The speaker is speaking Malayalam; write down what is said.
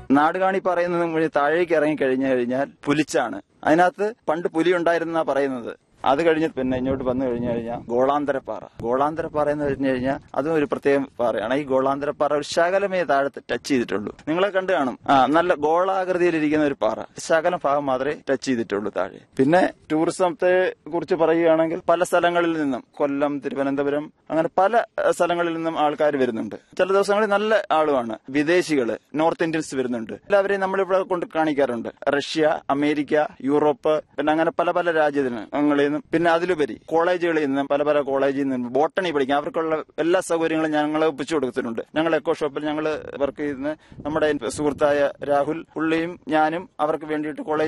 നാടുകാണി പറയുന്നത് മുഴുവൻ താഴേക്ക് ഇറങ്ങി കഴിഞ്ഞു കഴിഞ്ഞാൽ പുലിച്ചാണ് അതിനകത്ത് പണ്ട് പുലി ഉണ്ടായിരുന്നാ പറയുന്നത് അത് കഴിഞ്ഞ് പിന്നെ ഇങ്ങോട്ട് വന്നു കഴിഞ്ഞു കഴിഞ്ഞാൽ ഗോളാന്തരപ്പാറ ഗോളാന്തരപ്പാറ എന്ന് പറഞ്ഞു കഴിഞ്ഞാൽ അതും ഒരു പ്രത്യേക പാറയാണ് ഈ ഗോളാന്തരപ്പാറ ഒരു ശകലമേ താഴത്ത് ടച്ച് ചെയ്തിട്ടുള്ളൂ നിങ്ങളെ കണ്ടു കാണും ആ നല്ല ഗോളാകൃതിയിലിരിക്കുന്ന ഒരു പാറ ശകലം ഭാഗം മാത്രമേ ടച്ച് ചെയ്തിട്ടുള്ളൂ താഴെ പിന്നെ ടൂറിസത്തെ കുറിച്ച് പറയുകയാണെങ്കിൽ പല സ്ഥലങ്ങളിൽ നിന്നും കൊല്ലം തിരുവനന്തപുരം അങ്ങനെ പല ഏഹ്, സ്ഥലങ്ങളിൽ നിന്നും ആൾക്കാർ വരുന്നുണ്ട് ചില ദിവസങ്ങളിൽ നല്ല ആളുമാണ് വിദേശികള് നോർത്ത് ഇന്ത്യൻസ് വരുന്നുണ്ട് എല്ലാവരെയും നമ്മളിവിടെ കൊണ്ട് കാണിക്കാറുണ്ട് റഷ്യ അമേരിക്ക യൂറോപ്പ് പിന്നെ അങ്ങനെ പല പല രാജ്യങ്ങളിൽ നിന്നും പിന്നെ അതിലുപരി കോളേജുകളിൽ നിന്നും പല പല കോളേജിൽ നിന്നും ബോട്ടണി പഠിക്കാം അവർക്കുള്ള എല്ലാ സൗകര്യങ്ങളും ഞങ്ങൾ ഒപ്പിച്ചു കൊടുത്തിട്ടുണ്ട് ഞങ്ങൾ എക്കോ ഷോപ്പിൽ ഞങ്ങൾ വർക്ക് ചെയ്യുന്ന നമ്മുടെ സുഹൃത്തായ രാഹുൽ പുള്ളിയും ഞാനും അവർക്ക് വേണ്ടിയിട്ട് കോളേജ്